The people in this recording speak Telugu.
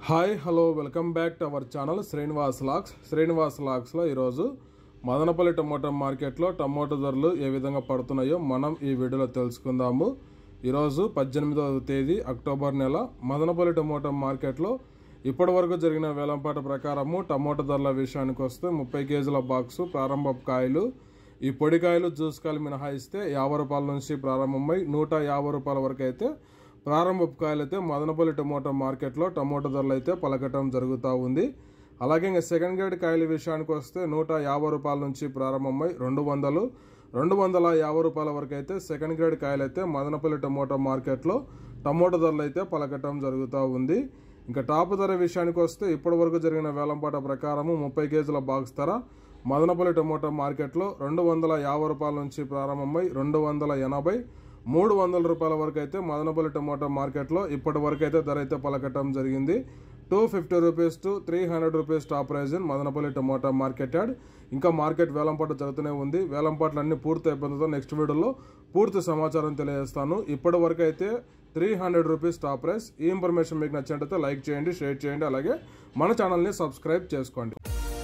hi hello welcome back to our channel Srinivas లాక్స్ శ్రీనివాస్ లాక్స్లో ఈరోజు మదనపల్లి టమోటా మార్కెట్లో టమోటా ధరలు ఏ విధంగా పడుతున్నాయో మనం ఈ వీడియోలో తెలుసుకుందాము ఈరోజు పద్దెనిమిదవ తేదీ అక్టోబర్ నెల మదనపల్లి టమోటా మార్కెట్లో ఇప్పటి వరకు జరిగిన వేలంపాట ప్రకారము టమోటా ధరల విషయానికి వస్తే ముప్పై కేజీల బాక్సు ప్రారంభ కాయలు ఈ పొడికాయలు జ్యూస్ కాయలు మినహాయిస్తే యాభై రూపాయల నుంచి ప్రారంభమై నూట యాభై రూపాయల వరకు అయితే ప్రారంభపు కాయలు అయితే మదనపల్లి టమోటా మార్కెట్లో టమోటా ధరలు అయితే పలకటం జరుగుతూ ఉంది అలాగే ఇంకా సెకండ్ గ్రేడ్ కాయల విషయానికి వస్తే నూట యాభై రూపాయల నుంచి ప్రారంభమై రెండు వందలు రెండు వందల యాభై రూపాయల వరకు అయితే సెకండ్ గ్రేడ్ కాయలు అయితే మదనపల్లి టమోటా మార్కెట్లో టమోటా ధరలు అయితే పలకటం జరుగుతూ ఉంది ఇంకా టాప్ ధర విషయానికి వస్తే ఇప్పటి వరకు జరిగిన వేలంపాట ప్రకారము ముప్పై కేజీల బాక్స్ ధర మదనపల్లి టమోటా మార్కెట్లో రెండు వందల యాభై రూపాయల నుంచి ప్రారంభమై రెండు వందల ఎనభై మూడు వందల రూపాయల వరకు అయితే మదనపల్లి టమోటా మార్కెట్లో ఇప్పటి వరకు అయితే ధర అయితే పలకటం జరిగింది two fifty rupees to three hundred rupees top prize in Madanapalli tomato market యాడ్ ఇంకా మార్కెట్ వేలంపాట జరుగుతూనే ఉంది వేలంపాట్లు అన్ని పూర్తి అయిపోతుందో నెక్స్ట్ వీడియోలో పూర్తి సమాచారం తెలియజేస్తాను ఇప్పటి వరకు అయితే three hundred rupees top price ఈ ఇన్ఫర్మేషన్ మీకు నచ్చినట్టయితే లైక్ చేయండి షేర్ చేయండి అలాగే మన ఛానల్ని సబ్స్క్రైబ్ చేసుకోండి